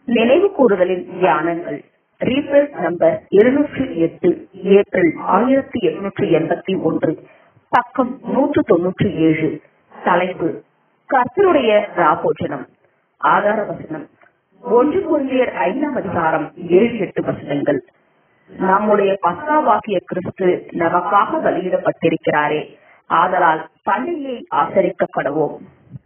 நினைவு கூறுதலின் தியானங்கள் reference number இருநூற்றி எட்டு ஏப்ரல் ஆயிரத்தி எட்நூற்றி எண்பத்தி ஒன்று பக்கம் நூற்று தொன்னூற்றி ஏழு தலைப்பு கர்த்தருடைய ராபோஜனம் ஆதார வசனம் ஒன்று குருந்தியர் ஐந்தாம் அதிகாரம் ஏழு எட்டு வசனங்கள் நம்முடைய பஸ்காவாகிய கிறிஸ்து நமக்காக வெளியிடப்பட்டிருக்கிறாரே ஆதலால் பண்டிகையை ஆசரிக்கப்படுவோம்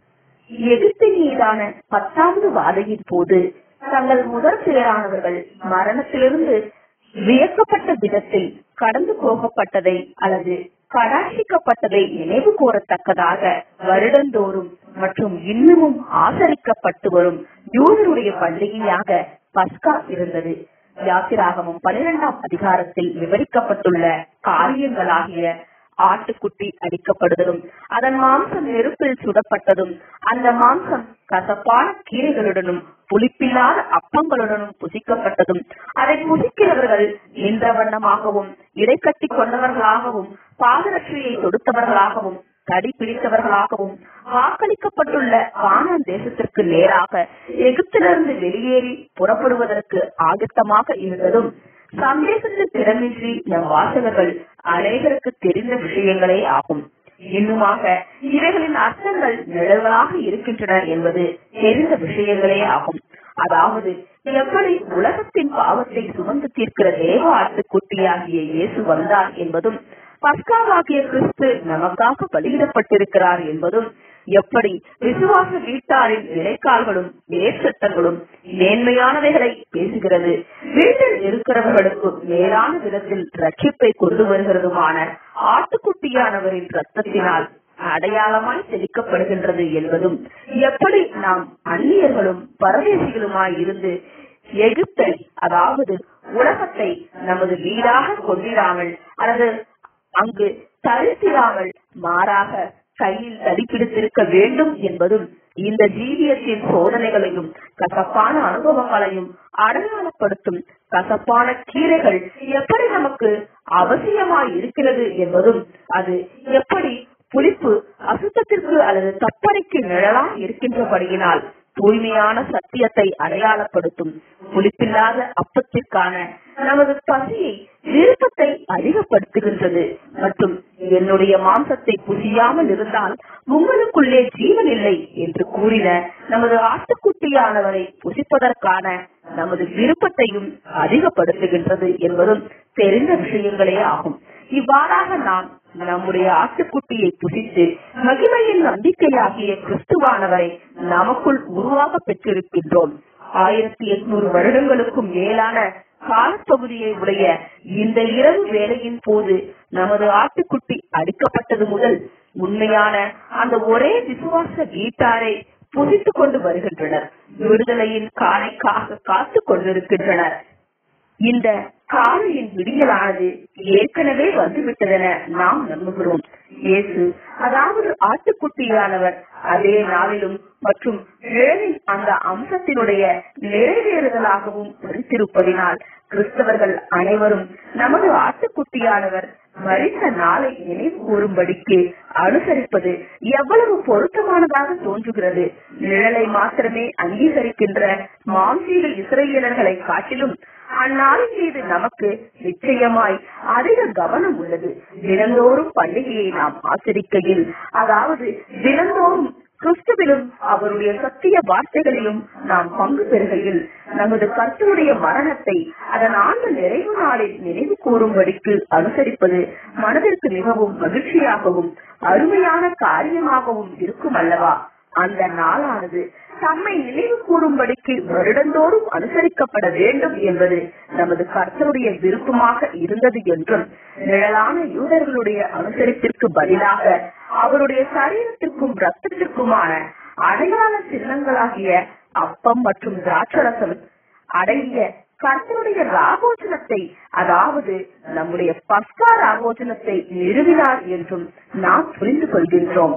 எகிப்தின் மீதான பத்தாவது வாதையின் போது தங்கள் முதற் பேரானவர்கள் மரணத்திலிருந்து வியக்கப்பட்ட விதத்தில் கடந்து போகப்பட்டதை அல்லது கடாட்சிக்கப்பட்டதை நினைவு கூறத்தக்கதாக வருடந்தோறும் மற்றும் இன்னமும் ஆசரிக்கப்பட்டு வரும் யூதருடைய பண்டிகையாக பஸ்கா இருந்தது யாத்திராகமும் பனிரெண்டாம் அதிகாரத்தில் விவரிக்கப்பட்டுள்ள காரியங்களாகிய ஆட்டுக்குட்டி அடிக்கப்படுதலும் அதன் மாம்சம் நெருப்பில் சுடப்பட்டதும் அந்த மாம்சம் கசப்பான கீரைகளுடனும் புளிப்பில்லாத அப்பங்களுடனும் புசிக்கப்பட்டதும் அதை புசிக்கிறவர்கள் நின்ற வண்ணமாகவும் இடைக்கட்டி கொண்டவர்களாகவும் பாதரட்சியை தொடுத்தவர்களாகவும் தடி பிடித்தவர்களாகவும் வாக்களிக்கப்பட்டுள்ள கானான் தேசத்திற்கு நேராக எகிப்திலிருந்து வெளியேறி புறப்படுவதற்கு ஆயத்தமாக இருந்ததும் சந்தேகத்தில் திறமின்றி நம் வாசகர்கள் அநேகருக்கு தெரிந்த விஷயங்களே ஆகும் இன்னுமாக இவைகளின் அர்த்தங்கள் நிழல்களாக இருக்கின்றன என்பது தெரிந்த விஷயங்களே ஆகும் அதாவது எப்படி உலகத்தின் பாவத்தை சுமந்து தீர்க்கிற தேவ ஆட்டுக்குட்டியாகிய இயேசு வந்தார் என்பதும் பஸ்காவாகிய கிறிஸ்து நமக்காக பலியிடப்பட்டிருக்கிறார் என்பதும் எப்படி விசுவாச வீட்டாரின் இடைக்கால்களும் வேர்ச்சட்டங்களும் மேன்மையானவைகளை பேசுகிறது வீட்டில் இருக்கிறவர்களுக்கு மேலான விதத்தில் ரட்சிப்பை கொண்டு வருகிறதுமான ஆட்டுக்குட்டியானவரின் ரத்தத்தினால் அடையாளமாய் செலுத்தப்படுகின்றது என்பதும் எப்படி நாம் அந்நியர்களும் பரதேசிகளுமாய் இருந்து எகிப்தை அதாவது உலகத்தை நமது வீடாக கொண்டிராமல் அல்லது அங்கு தரித்திராமல் மாறாக கையில் தடிப்பிடித்திருக்க வேண்டும் என்பதும் இந்த ஜீவியத்தின் சோதனைகளையும் கசப்பான அனுபவங்களையும் அடையாளப்படுத்தும் கசப்பான கீரைகள் எப்படி நமக்கு அவசியமாய் இருக்கிறது என்பதும் அது எப்படி புளிப்பு அசுத்தத்திற்கு அல்லது தப்பறைக்கு நிழலா இருக்கின்றபடியினால் தூய்மையான சத்தியத்தை அடையாளப்படுத்தும் புளிப்பில்லாத அப்பத்திற்கான நமது பசியை விருப்பத்தை அதிகப்படுத்துகின்றது மற்றும் என்னுடைய மாம்சத்தை புசியாமல் இருந்தால் உங்களுக்குள்ளே ஜீவன் இல்லை என்று கூறின நமது ஆட்டுக்குட்டியானவரை புசிப்பதற்கான நமது விருப்பத்தையும் அதிகப்படுத்துகின்றது என்பதும் தெரிந்த விஷயங்களே ஆகும் இவ்வாறாக நாம் நம்முடைய ஆட்டுக்குட்டியை புசித்து மகிமையின் நம்பிக்கையாகிய கிறிஸ்துவானவரை நமக்குள் உருவாக பெற்றிருக்கின்றோம் ஆயிரத்தி எட்நூறு வருடங்களுக்கும் மேலான காலப்பகுதியை உடைய இந்த இரவு வேலையின் போது நமது ஆட்டுக்குட்டி அடிக்கப்பட்டது முதல் உண்மையான அந்த ஒரே விசுவாச வீட்டாரை புதித்துக் கொண்டு வருகின்றனர் விடுதலையின் காலைக்காக காத்துக் கொண்டிருக்கின்றனர் இந்த காலையின் விடியலானது ஏற்கனவே வந்துவிட்டதென நாம் நம்புகிறோம் இயேசு அதாவது ஆட்டுக்குட்டியானவர் அதே நாளிலும் மற்றும் வேலின் அந்த அம்சத்தினுடைய நிறைவேறுதலாகவும் மறித்திருப்பதினால் கிறிஸ்தவர்கள் அனைவரும் நமது ஆட்டுக்குட்டியானவர் மறித்த நாளை நினைவு கூறும்படிக்கு அனுசரிப்பது எவ்வளவு பொருத்தமானதாக தோன்றுகிறது நிழலை மாத்திரமே அங்கீகரிக்கின்ற மாம்சீக இஸ்ரேலர்களை காட்டிலும் அந்நாளின் மீது நமக்கு நிச்சயமாய் அதிக கவனம் உள்ளது தினந்தோறும் பண்டிகையை நாம் ஆச்சரிக்கையில் அதாவது தினந்தோறும் கிறிஸ்துவிலும் அவருடைய சத்திய வார்த்தைகளிலும் நாம் பங்கு பெறுகையில் நமது கர்த்தருடைய மரணத்தை அதன் ஆண்டு நிறைவு நாளில் நினைவு கூறும்படிக்கு அனுசரிப்பது மனதிற்கு மிகவும் மகிழ்ச்சியாகவும் அருமையான காரியமாகவும் இருக்கும் அல்லவா அந்த நாளானது தம்மை நினைவு கூறும்படிக்கு வருடந்தோறும் அனுசரிக்கப்பட வேண்டும் என்பது நமது கர்த்தருடைய விருப்பமாக இருந்தது என்றும் நிழலான யூதர்களுடைய அனுசரிப்பிற்கு பதிலாக அவருடைய சரீரத்திற்கும் ரத்தத்திற்குமான அடையாள சின்னங்களாகிய அப்பம் மற்றும் திராட்சரசம் அடங்கிய கர்த்தருடைய ராகோஜனத்தை அதாவது நம்முடைய பஸ்கா ராகோஜனத்தை நிறுவினார் என்றும் நாம் புரிந்து கொள்கின்றோம்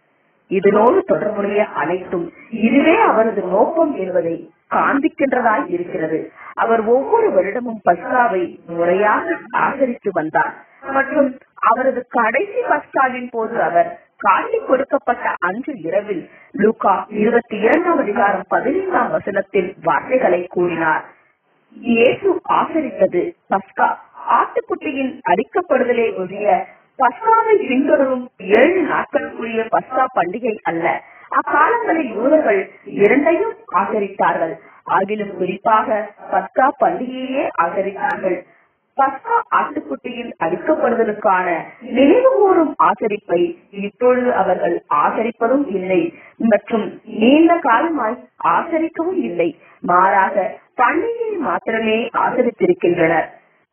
இதனோடு தொடர்புடைய அனைத்தும் இதுவே அவரது நோக்கம் என்பதை காண்பிக்கின்றதாய் இருக்கிறது அவர் ஒவ்வொரு வருடமும் பஸ்காவை முறையாக ஆதரித்து வந்தார் மற்றும் அவரது கடைசி பஸ்காவின் போது அவர் காட்டி கொடுக்கப்பட்ட அன்று இரவில் லூகா இருபத்தி இரண்டாம் அதிகாரம் பதினைந்தாம் வசனத்தில் வார்த்தைகளை கூறினார் இயேசு ஆசரித்தது பஸ்கா ஆட்டுக்குட்டியின் அடிக்கப்படுதலே ஒழிய பஸ்காவை பின்தொடரும் ஏழு நாட்களுக்குரிய பஸ்கா பண்டிகை அல்ல அக்காலங்களில் யூதர்கள் இரண்டையும் ஆசரித்தார்கள் ஆகிலும் குறிப்பாக பஸ்கா பண்டிகையே ஆசரித்தார்கள் பஸ்கா ஆட்டுக்குட்டியின் அடிக்கப்படுதலுக்கான நினைவு கூறும் ஆசரிப்பை இப்பொழுது அவர்கள் ஆசரிப்பதும் இல்லை மற்றும் நீண்ட காலமாய் ஆசரிக்கவும் இல்லை மாறாக பண்டிகையை மாத்திரமே ஆசரித்திருக்கின்றனர்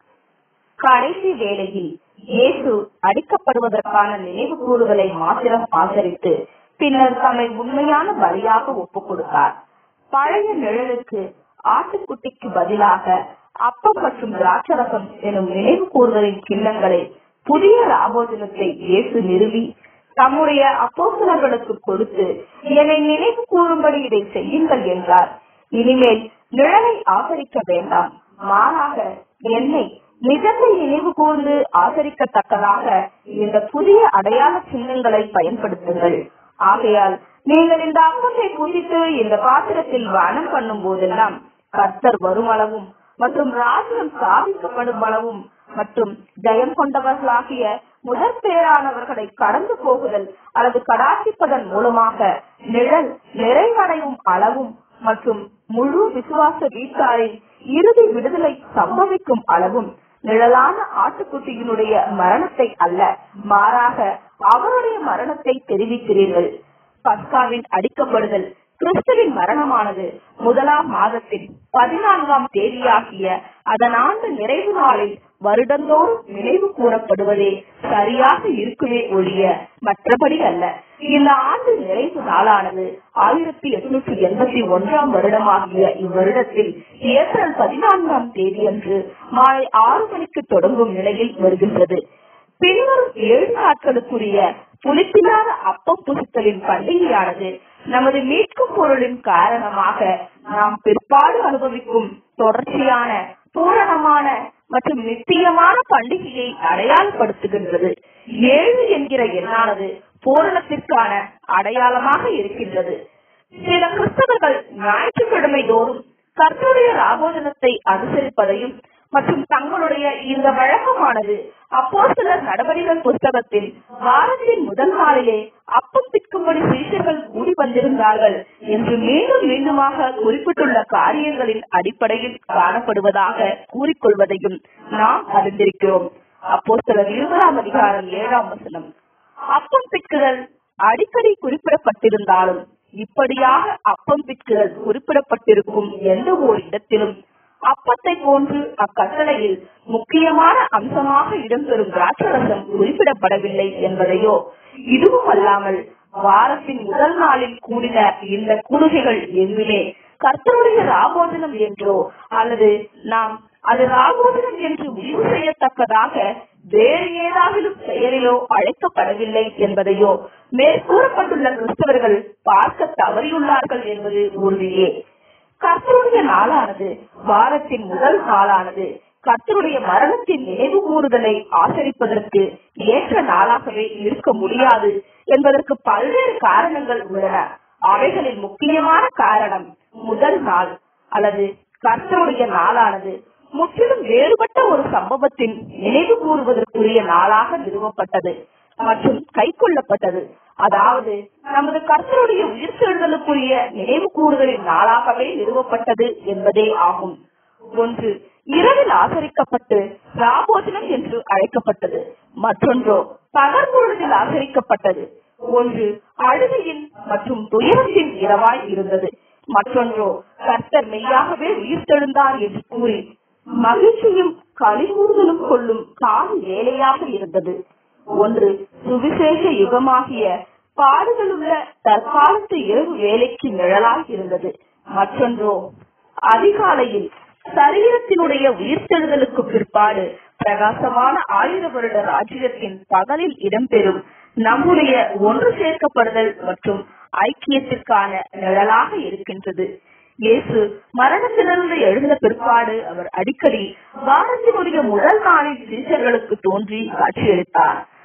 கடைசி வேளையில் இயேசு அடிக்கப்படுவதற்கான நினைவு கூறுகளை மாத்திரம் ஆசரித்து பின்னர் தம்மை உண்மையான பலியாக ஒப்புக் கொடுத்தார் பழைய நிழலுக்கு ஆட்டுக்குட்டிக்கு பதிலாக அப்பம் மற்றும் திராட்சரசம் எனும் நினைவு கூறுதலின் கிண்ணங்களை புதிய ராபோஜனத்தை இயேசு நிறுவி தம்முடைய அப்போசலர்களுக்கு கொடுத்து என்னை நினைவு கூறும்படி இதை செய்யுங்கள் என்றார் இனிமேல் நிழலை ஆசரிக்க வேண்டாம் மாறாக என்னை நிஜத்தை நினைவு கூர்ந்து ஆசரிக்கத்தக்கதாக இந்த புதிய அடையாள சின்னங்களை பயன்படுத்துங்கள் ஆகையால் நீங்கள் இந்த அப்பத்தை புதித்து இந்த பாத்திரத்தில் வனம் பண்ணும் போதெல்லாம் கர்த்தர் வரும் அளவும் மற்றும் ராஜ்யம் ஸ்தாபிக்கப்படும் அளவும் மற்றும் ஜெயம் கொண்டவர்களாகிய முதற் பேரானவர்களை கடந்து போகுதல் அல்லது கடாசிப்பதன் மூலமாக நிழல் நிறைவடையும் அளவும் மற்றும் முழு விசுவாச வீட்டாரின் இறுதி விடுதலை சம்பவிக்கும் அளவும் நிழலான ஆட்டுக்குட்டியினுடைய மரணத்தை அல்ல மாறாக அவருடைய மரணத்தை தெரிவிக்கிறீர்கள் பஸ்காவின் அடிக்கப்படுதல் கிறிஸ்துவின் மரணமானது முதலாம் மாதத்தின் பதினான்காம் தேதியாகிய அதன் ஆண்டு நிறைவு நாளில் வருடந்தோறும் நினைவு கூறப்படுவதே சரியாக இருக்குமே ஒழிய மற்றபடி அல்ல இந்த ஆண்டு நிறைவு நாளானது ஆயிரத்தி எட்நூற்றி எண்பத்தி ஒன்றாம் வருடமாகிய இவ்வருடத்தில் ஏப்ரல் பதினான்காம் தேதியன்று மாலை ஆறு மணிக்கு தொடங்கும் நிலையில் வருகின்றது பின்வரும் ஏழு நாட்களுக்குரிய புளிப்பில்லாத அப்பம் புசுத்தலின் பண்டிகையானது நமது மீட்கும் பொருளின் காரணமாக நாம் பிற்பாடு அனுபவிக்கும் தொடர்ச்சியான பூரணமான மற்றும் நித்தியமான பண்டிகையை அடையாளப்படுத்துகின்றது ஏழு என்கிற எண்ணானது பூரணத்திற்கான அடையாளமாக இருக்கின்றது சில கிறிஸ்தவர்கள் ஞாயிற்றுக்கிழமை தோறும் கர்த்தருடைய ராபோஜனத்தை அனுசரிப்பதையும் மற்றும் தங்களுடைய இந்த வழக்கமானது அப்போ சிலர் நடவடிகள் புஸ்தகத்தில் வாரத்தின் முதல் நாளிலே அப்பம் பிற்கும்படி சீஷர்கள் கூடி வந்திருந்தார்கள் என்று மீண்டும் மீண்டுமாக குறிப்பிட்டுள்ள காரியங்களின் அடிப்படையில் காணப்படுவதாக கூறிக்கொள்வதையும் நாம் அறிந்திருக்கிறோம் அப்போ சிலர் இருபதாம் அதிகாரம் ஏழாம் வசனம் அப்பம் பிற்குதல் அடிக்கடி குறிப்பிடப்பட்டிருந்தாலும் இப்படியாக அப்பம் பிற்குதல் குறிப்பிடப்பட்டிருக்கும் எந்த ஒரு இடத்திலும் அப்பத்தை போன்று அக்கட்டளையில் முக்கியமான அம்சமாக இடம்பெறும் திராட்சரசம் குறிப்பிடப்படவில்லை என்பதையோ இதுவும் அல்லாமல் வாரத்தின் முதல் நாளில் கூடின இந்த கூடுகைகள் எங்குமே கர்த்தருடைய ராபோஜனம் என்றோ அல்லது நாம் அது ராபோஜனம் என்று முடிவு செய்யத்தக்கதாக வேறு ஏதாவது பெயரிலோ அழைக்கப்படவில்லை என்பதையோ மேற்கூறப்பட்டுள்ள கிறிஸ்தவர்கள் பார்க்க தவறியுள்ளார்கள் என்பது உறுதியே கர்த்தருடைய நாளானது வாரத்தின் முதல் நாளானது கர்த்தருடைய மரணத்தின் நினைவு கூறுதலை ஆசரிப்பதற்கு ஏற்ற நாளாகவே இருக்க முடியாது என்பதற்கு பல்வேறு காரணங்கள் உள்ளன அவைகளில் முக்கியமான காரணம் முதல் நாள் அல்லது கர்த்தருடைய நாளானது முற்றிலும் வேறுபட்ட ஒரு சம்பவத்தின் நினைவு கூறுவதற்குரிய நாளாக நிறுவப்பட்டது மற்றும் கை கொள்ளப்பட்டது அதாவது நமது கர்த்தருடைய உயிர்த்தெழுதலுக்குரிய நினைவு கூறுதலின் நாளாகவே நிறுவப்பட்டது என்பதே ஆகும் ஒன்று இரவில் ஆசரிக்கப்பட்டு ராபோஜனம் என்று அழைக்கப்பட்டது மற்றொன்றோ பகற்பொழுதில் ஆசரிக்கப்பட்டது ஒன்று அழுகையின் மற்றும் துயரத்தின் இரவாய் இருந்தது மற்றொன்றோ கர்த்தர் மெய்யாகவே உயிர்த்தெழுந்தார் என்று கூறி மகிழ்ச்சியும் களிகூறுதலும் கொள்ளும் கால வேலையாக இருந்தது ஒன்று சுவிசேஷ யுகமாகிய பாடுகளுள்ள தற்காலத்து இரவு வேலைக்கு நிழலாய் இருந்தது மற்றொன்றோ அதிகாலையில் சரீரத்தினுடைய உயிர்த்தெழுதலுக்கு பிற்பாடு பிரகாசமான ஆயிர வருட ராஜ்யத்தின் பகலில் இடம்பெறும் நம்முடைய ஒன்று சேர்க்கப்படுதல் மற்றும் ஐக்கியத்திற்கான நிழலாக இருக்கின்றது இயேசு மரணத்திலிருந்து எழுந்த பிற்பாடு அவர் அடிக்கடி வாரத்தினுடைய முதல் நாளில் சீசர்களுக்கு தோன்றி காட்சியளித்தார்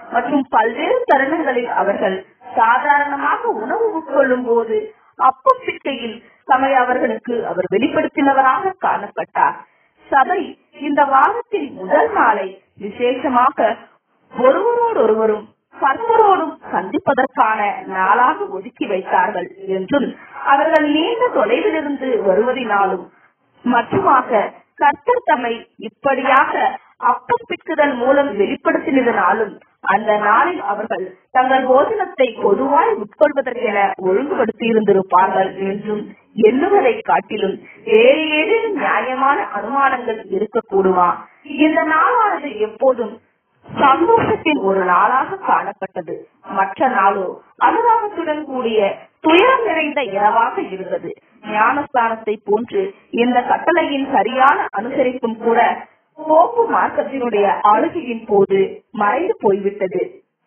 மற்றும் பல்வேறு தருணங்களில் அவர்கள் சாதாரணமாக உணவு உட்கொள்ளும் போது அப்பம் பிட்கையில் தம்மை அவர்களுக்கு அவர் வெளிப்படுத்தினவராக காணப்பட்டார் சபை இந்த வாரத்தின் முதல் நாளை விசேஷமாக ஒருவரோடொருவரும் கர்த்தரோடும் சந்திப்பதற்கான நாளாக ஒதுக்கி வைத்தார்கள் என்றும் அவர்கள் நீண்ட தொலைவிலிருந்து வருவதினாலும் மற்றுமாக கர்த்தர் தம்மை இப்படியாக அப்பம் பிற்குதல் மூலம் வெளிப்படுத்தினதனாலும் அந்த நாளில் அவர்கள் தங்கள் போஜனத்தை பொதுவாய் உட்கொள்வதற்கென ஒழுங்குபடுத்தி இருந்திருப்பார்கள் என்றும் எண்ணுவதை காட்டிலும் வேறு ஏதேனும் நியாயமான அனுமானங்கள் இருக்கக்கூடுமா இந்த நாளானது எப்போதும் சந்தோஷத்தின் ஒரு நாளாக காணப்பட்டது மற்ற நாளோ அனுதாபத்துடன் கூடிய துயரம் நிறைந்த இரவாக இருந்தது ஞானஸ்தானத்தை போன்று இந்த கட்டளையின் சரியான அனுசரிப்பும் கூட போப்பு மார்க்கத்தினுடைய ஆளுகையின் போது மறைந்து போய்விட்டது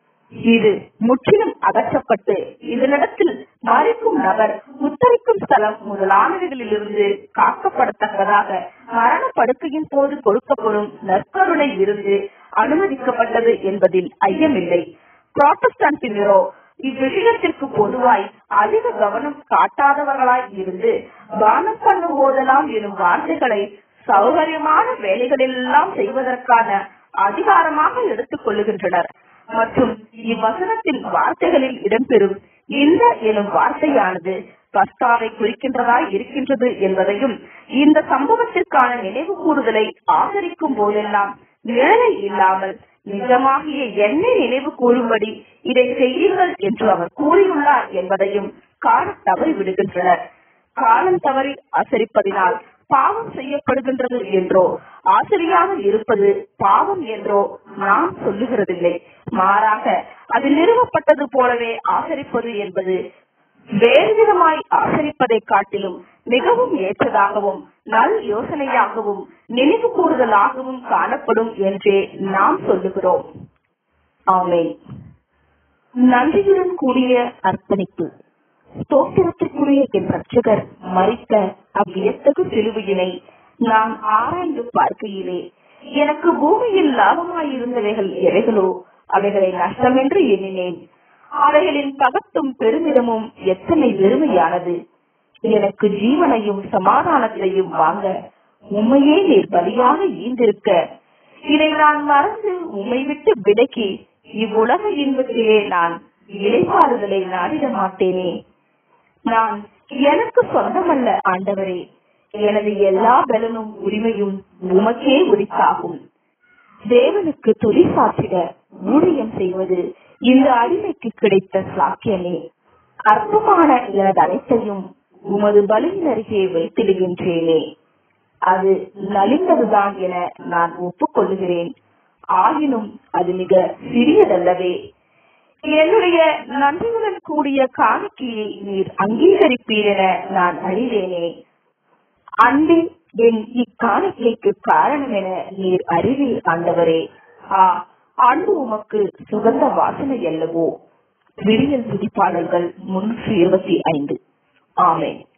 இது முற்றிலும் அகற்றப்பட்டு இதனிடத்தில் மறைக்கும் நபர் உத்தரிக்கும் ஸ்தலம் முதலானவைகளிலிருந்து காக்கப்படத்தக்கதாக மரண படுக்கையின் போது கொடுக்கப்படும் நற்கருணை இருந்து அனுமதிக்கப்பட்டது என்பதில் ஐயமில்லை புராட்டஸ்டன்டினரோ இவ்விஷயத்திற்கு பொதுவாய் அதிக கவனம் காட்டாதவர்களாய் இருந்து தானம் பண்ணும் போதெல்லாம் எனும் வார்த்தைகளை சௌகரியமான வேலைகளெல்லாம் செய்வதற்கான அதிகாரமாக எடுத்துக் கொள்ளுகின்றனர் மற்றும் இவ்வசனத்தின் வார்த்தைகளில் இடம்பெறும் இந்த எனும் வார்த்தையானது பஸ்காவை குறிக்கின்றதாய் இருக்கின்றது என்பதையும் இந்த சம்பவத்திற்கான நினைவு கூறுதலை ஆதரிக்கும் போதெல்லாம் நிழலை இல்லாமல் நிஜமாகிய என்னை நினைவு கூறும்படி இதை செய்யுங்கள் என்று அவர் கூறியுள்ளார் என்பதையும் காண தவறி விடுகின்றனர் காலம் தவறி ஆசரிப்பதினால் பாவம் செய்யப்படுகின்றது என்றோ ஆசிரியாமல் இருப்பது பாவம் என்றோ நாம் சொல்லுகிறதில்லை மாறாக அது நிறுவப்பட்டது போலவே ஆசரிப்பது என்பது வேறு விதமாய் ஆசரிப்பதை காட்டிலும் மிகவும் ஏற்றதாகவும் நல் யோசனையாகவும் நினைவு கூறுதலாகவும் காணப்படும் என்றே நாம் சொல்லுகிறோம் ஆமென் நன்றியுடன் கூடிய அர்ப்பணிப்பு ஸ்தோத்திரத்திற்குரிய என் ரட்சகர் மறித்த அவ்வியத்தகு சிலுவையினை நான் ஆராய்ந்து பார்க்கையிலே எனக்கு பூமியில் லாபமாயிருந்தவைகள் எவைகளோ அவைகளை நஷ்டமென்று எண்ணினேன் அவைகளின் பகத்தும் பெருமிதமும் எத்தனை வெறுமையானது எனக்கு ஜீவனையும் சமாதானத்தையும் வாங்க உண்மையே நீர் பலியாக ஈந்திருக்க இதை நான் மறந்து உம்மை விட்டு விலக்கி இவ்வுலக இன்பத்திலே நான் இலைப்பாறுதலை நாடிட மாட்டேனே நான் எனக்கு சொந்தமல்ல ஆண்டவரே எனது எல்லா பலனும் உரிமையும் உமக்கே உரித்தாகும் தேவனுக்கு துதி சாற்றிட ஊழியம் செய்வது இந்த அடிமைக்கு கிடைத்த சாக்கியமே அற்பமான எனது அனைத்தையும் உமது பலியின் அருகே வைத்திடுகின்றேனே அது நலிந்ததுதான் என நான் ஒப்புக்கொள்ளுகிறேன் ஆயினும் அது மிக சிறியதல்லவே என்னுடைய நன்றியுடன் கூடிய காணிக்கையை நீர் அங்கீகரிப்பீர் என நான் அறிவேனே அன்பே என் இக்காணிக்கைக்கு காரணம் என நீர் அறிவீர் ஆண்டவரே ஆ அன்பு உமக்கு சுகந்த வாசனை அல்லவோ விடியல் துதிப்பாடல்கள் முன்னூற்றி இருபத்தி ஐந்து ஆமென்